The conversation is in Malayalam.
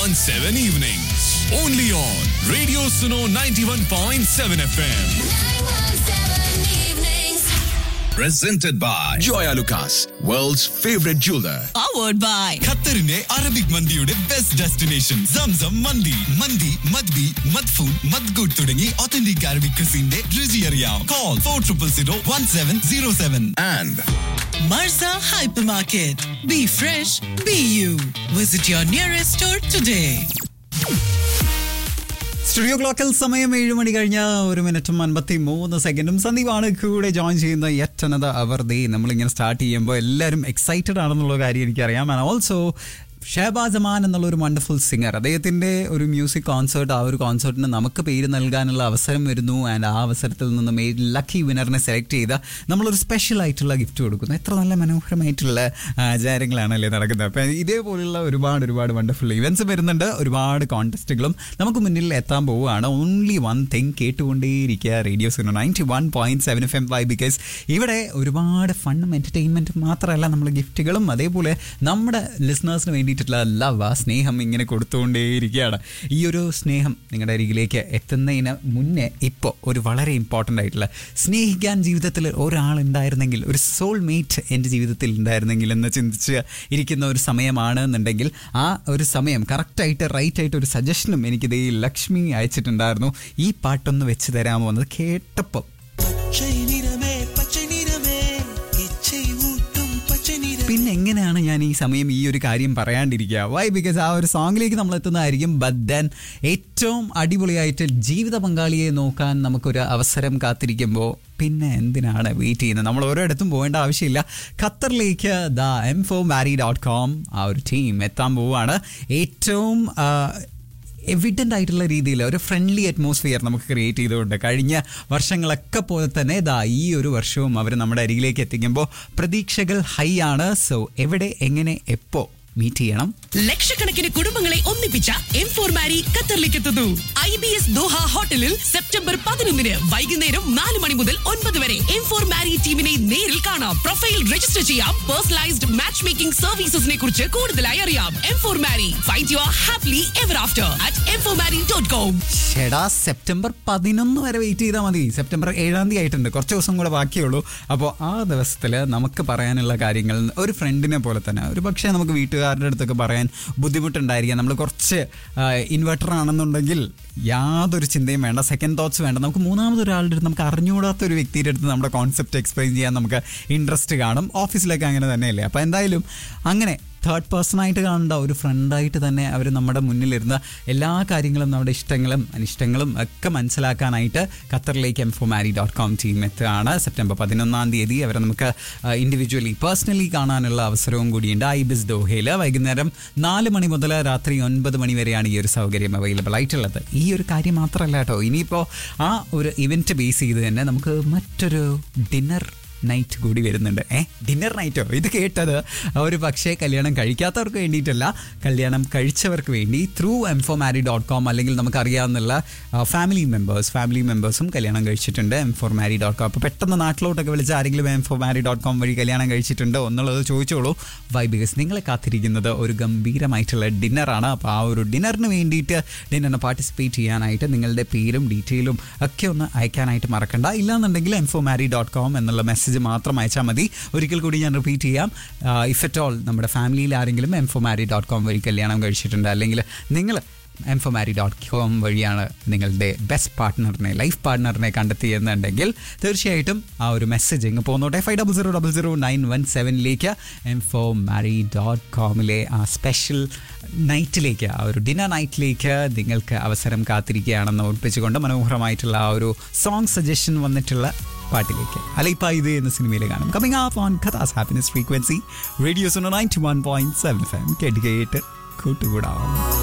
917 evenings. Only on Radio Suno 91.7 FM. Presented by Joya Lucas, world's favorite jeweler. powered by ഖത്തറിന്റെ അറബിക് മന്തിയുടെ ബെസ്റ്റ് ഡെസ്റ്റിനേഷൻ സംസം മന്തി മന്തി മദ്ബി മദ്ഫൂൺ മദ്ഗുഡ് തുടങ്ങി ഒത്തന്റിക് അറബിക് ക്രിസിന്റെ രുചി അറിയാം call four triple zero one seven zero seven And Marza Hypermarket. Be fresh, be you. Visit your nearest store today. Studio ക്ലോക്കിൽ സമയം ഏഴ് മണി കഴിഞ്ഞ ഒരു മിനിറ്റും അൻപത്തി മൂന്ന് സെക്കൻഡും സന്ദീപാണ് കൂടെ ജോയിൻ ചെയ്യുന്ന യറ്റനത് അവർ ദേ നമ്മളിങ്ങനെ സ്റ്റാർട്ട് ചെയ്യുമ്പോൾ എല്ലാവരും എക്സൈറ്റഡ് ആണെന്നുള്ള കാര്യം എനിക്കറിയാം ആൻഡ് ഓൾസോ ഷഹബാസ് അമാൻ എന്നുള്ള ഒരു വണ്ടർഫുൾ സിംഗർ അദ്ദേഹത്തിൻ്റെ ഒരു മ്യൂസിക് കോൺസേർട്ട് ആ ഒരു കോൺസേർട്ടിന് നമുക്ക് പേര് നൽകാനുള്ള അവസരം വരുന്നു ആൻഡ് ആ അവസരത്തിൽ നിന്നും ഈ ലക്കി വിന്നറിനെ സെലക്ട് ചെയ്ത നമ്മളൊരു സ്പെഷ്യൽ ആയിട്ടുള്ള ഗിഫ്റ്റ് കൊടുക്കുന്നു എത്ര നല്ല മനോഹരമായിട്ടുള്ള ആചാരങ്ങളാണല്ലേ നടക്കുന്നത് അപ്പം ഇതേപോലുള്ള ഒരുപാട് ഒരുപാട് വണ്ടർഫുൾ ഇവൻറ്റ്സ് വരുന്നുണ്ട് ഒരുപാട് കോൺടെസ്റ്റുകളും നമുക്ക് മുന്നിൽ എത്താൻ പോവുകയാണ് ഓൺലി വൺ തിങ് കേട്ടുകൊണ്ടേയിരിക്കുക radio Suno ninety one point seven F M five because ഇവിടെ ഒരുപാട് ഫണ്ണും എൻ്റർടൈൻമെൻറ്റും മാത്രമല്ല നമ്മൾ ഗിഫ്റ്റുകളും അതേപോലെ നമ്മുടെ ലിസണേഴ്സിന് വേണ്ടിയിട്ടുള്ള ലവ് ആ സ്നേഹം ഇങ്ങനെ കൊടുത്തുകൊണ്ടേയിരിക്കുകയാണ് ഈ ഒരു സ്നേഹം നിങ്ങളുടെ അരികിലേക്ക് എത്തുന്നതിന് മുന്നേ ഇപ്പോൾ ഒരു വളരെ ഇമ്പോർട്ടൻ്റ് ആയിട്ടുള്ള സ്നേഹിക്കാൻ ജീവിതത്തിൽ ഒരാൾ ഉണ്ടായിരുന്നെങ്കിൽ ഒരു സോൾ മേറ്റ് എൻ്റെ ജീവിതത്തിൽ ഉണ്ടായിരുന്നെങ്കിൽ എന്ന് ചിന്തിച്ച് ഇരിക്കുന്ന ഒരു സമയമാണ് എന്നുണ്ടെങ്കിൽ ആ ഒരു സമയം കറക്റ്റായിട്ട് റൈറ്റ് ആയിട്ട് ഒരു സജഷനും എനിക്കിത് ഈ ലക്ഷ്മി അയച്ചിട്ടുണ്ടായിരുന്നു ഈ പാട്ടൊന്ന് വെച്ച് തരാമോ എന്നത് കേട്ടപ്പോൾ പിന്നെ എങ്ങനെയാണ് ഞാൻ ഈ സമയം ഈ ഒരു കാര്യം പറയാണ്ടിരിക്കുക വൈ ബിക്കോസ് ആ ഒരു സോങ്ങിലേക്ക് നമ്മൾ എത്തുന്നതായിരിക്കും ബട്ട് ദെൻ ഏറ്റവും അടിപൊളിയായിട്ട് ജീവിത പങ്കാളിയെ നോക്കാൻ നമുക്കൊരു അവസരം കാത്തിരിക്കുമ്പോൾ പിന്നെ എന്തിനാണ് വെയിറ്റ് ചെയ്യുന്നത് നമ്മൾ ഓരോയിടത്തും പോകേണ്ട ആവശ്യമില്ല ഖത്തറിലേക്ക് the M four marry dot com ആ ഒരു ടീം എത്താൻ പോവുകയാണ് ഏറ്റവും ആ, എവിഡൻ്റ് ആയിട്ടുള്ള രീതിയിൽ ഒരു ഫ്രണ്ട്ലി അറ്റ്മോസ്ഫിയർ നമുക്ക് ക്രിയേറ്റ് ചെയ്തുകൊണ്ട് കഴിഞ്ഞ വർഷങ്ങളൊക്കെ പോലെ തന്നെ ദാ ഈ ഒരു വർഷവും അവർ നമ്മുടെ അരികിലേക്ക് എത്തിക്കുമ്പോൾ പ്രതീക്ഷകൾ ഹൈ ആണ് സോ എവിടെ എങ്ങനെ എപ്പോൾ മീറ്റ് ചെയ്യണം ലക്ഷക്കണക്കിന് കുടുംബങ്ങളെ ഒന്നിപ്പിച്ച എം ഫോർ മാരി ഖത്തറിലേക്ക് എത്തുന്നു ഐ ബി എസ് ദോഹ ഹോട്ടലിൽ സെപ്റ്റംബർ പതിനൊന്നിന് വൈകുന്നേരം നാല് മണി മുതൽ ഒൻപത് വരെ എം ഫോർ മാരി ടീമിനെ നേരിൽ കാണാം പ്രൊഫൈൽ രജിസ്റ്റർ ചെയ്യാം പേഴ്സണലൈസ്ഡ് മാച്ച് മേക്കിംഗ് സർവീസസിനെ കുറിച്ച് കൂടുതലായി അറിയാം M four marry find your happily ever after at M four marry dot com ഷെടാ സെപ്റ്റംബർ പതിനൊന്ന് വരെ വെയിറ്റ് ചെയ്താൽ മതി സെപ്റ്റംബർ ഏഴാം തീയതി ആയിട്ടുണ്ട് കുറച്ച് ദിവസം കൂടെ ബാക്കിയുള്ളൂ അപ്പോൾ ആ ദിവസത്തിൽ നമുക്ക് പറയാനുള്ള കാര്യങ്ങൾ ഒരു ഫ്രണ്ടിനെ പോലെ തന്നെ ഒരു പക്ഷേ നമുക്ക് വീട്ടുകാരുടെ അടുത്തൊക്കെ പറയാൻ ബുദ്ധിമുട്ടുണ്ടായിരിക്കാം നമ്മൾ കുറച്ച് ഇൻവെർട്ടർ ആണെന്നുണ്ടെങ്കിൽ യാതൊരു ചിന്തയും വേണ്ട സെക്കൻഡ് തോട്ട്സ് വേണ്ട നമുക്ക് മൂന്നാമതൊരാളുടെ അടുത്ത് നമുക്ക് അറിഞ്ഞുകൂടാത്ത ഒരു വ്യക്തിയുടെ അടുത്ത് നമ്മുടെ കോൺസെപ്റ്റ് എക്സ്പ്ലെയിൻ ചെയ്യാൻ നമുക്ക് ഇൻട്രസ്റ്റ് കാണും ഓഫീസിലൊക്കെ അങ്ങനെ തന്നെയല്ലേ അപ്പോൾ എന്തായാലും അങ്ങനെ തേർഡ് പേഴ്സണായിട്ട് കാണേണ്ട ഒരു ഫ്രണ്ടായിട്ട് തന്നെ അവർ നമ്മുടെ മുന്നിലിരുന്ന എല്ലാ കാര്യങ്ങളും നമ്മുടെ ഇഷ്ടങ്ങളും അനിഷ്ടങ്ങളും ഒക്കെ മനസ്സിലാക്കാനായിട്ട് ഖത്തറിലേക്ക് M four marry dot com team എത്തുകയാണ് സെപ്റ്റംബർ പതിനൊന്നാം തീയതി അവരെ നമുക്ക് ഇൻഡിവിജ്വലി പേഴ്സണലി കാണാനുള്ള അവസരവും കൂടിയുണ്ട് ഐബിസ് ദോഹയിൽ വൈകുന്നേരം നാല് മണി മുതൽ രാത്രി ഒൻപത് മണി വരെയാണ് ഈ ഒരു സൗകര്യം അവൈലബിൾ ആയിട്ടുള്ളത് ഈ ഒരു കാര്യം മാത്രമല്ല കേട്ടോ ഇനിയിപ്പോൾ ആ ഒരു ഇവൻറ്റ് ബേസ് ചെയ്ത് തന്നെ നമുക്ക് മറ്റൊരു ഡിന്നർ നൈറ്റ് കൂടി വരുന്നുണ്ട് ഏ ഡിന്നർ നൈറ്റോ ഇത് കേട്ടത് ഒരു പക്ഷേ കല്യാണം കഴിക്കാത്തവർക്ക് വേണ്ടിയിട്ടല്ല കല്യാണം കഴിച്ചവർക്ക് വേണ്ടി through M four marry dot com അല്ലെങ്കിൽ നമുക്കറിയാവുന്ന ഫാമിലി മെമ്പേഴ്സ് ഫാമിലി മെമ്പേഴ്സും കല്യാണം കഴിച്ചിട്ടുണ്ട് M four marry dot com അപ്പോൾ പെട്ടെന്ന് നാട്ടിലോട്ടൊക്കെ വിളിച്ച് ആരെങ്കിലും M four marry dot com വഴി കല്യാണം കഴിച്ചിട്ടുണ്ടോ എന്നുള്ളത് ചോദിച്ചോളൂ വൈ ബിക്കോസ് നിങ്ങളെ കാത്തിരിക്കുന്നത് ഒരു ഗംഭീരമായിട്ടുള്ള ഡിന്നറാണ് അപ്പോൾ ആ ഒരു ഡിന്നറിന് വേണ്ടിയിട്ട് ഡിന്നറിന് പാർട്ടിസിപ്പേറ്റ് ചെയ്യാനായിട്ട് നിങ്ങളുടെ പേരും ഡീറ്റെയിലും ഒക്കെ ഒന്ന് അയക്കാനായിട്ട് മറക്കണ്ട ഇല്ലാന്നുണ്ടെങ്കിൽ M four marry dot com എന്നുള്ള മെസ്സേജ് മാത്രം അയച്ചാൽ മതി ഒരിക്കൽ കൂടി ഞാൻ റിപ്പീറ്റ് ചെയ്യാം ഇഫ് അറ്റ് ഓൾ നമ്മുടെ ഫാമിലിയിൽ ആരെങ്കിലും M four marry dot com വഴി കല്യാണം കഴിച്ചിട്ടുണ്ട് അല്ലെങ്കിൽ നിങ്ങൾ M four marry dot com വഴിയാണ് നിങ്ങളുടെ ബെസ്റ്റ് പാർട്ട്ണറിനെ ലൈഫ് പാർട്ട്ണറിനെ കണ്ടെത്തിയെന്നുണ്ടെങ്കിൽ തീർച്ചയായിട്ടും ആ ഒരു മെസ്സേജ് ഇങ്ങ് പോന്നോട്ടെ five double zero double zero nine one സെവനിലേക്ക് എം ഫോർ മാരി ഡോട്ട് കോമിലെ ആ സ്പെഷ്യൽ നൈറ്റിലേക്ക് ആ ഒരു ഡിന്നർ നൈറ്റിലേക്ക് നിങ്ങൾക്ക് അവസരം കാത്തിരിക്കുകയാണെന്ന് ഓർപ്പിച്ചുകൊണ്ട് മനോഹരമായിട്ടുള്ള ആ ഒരു സോങ് സജഷൻ വന്നിട്ടുള്ള പാട്ടിലേക്ക് അലൈപ്പ ഇത് എന്ന സിനിമയിൽ കാണും കമ്മിങ് ആപ്പ് ഓൺ കഥാസ് happiness frequency radio's ninety one point seven five കേട്ട് കേട്ട് കൂട്ടുകൂടാം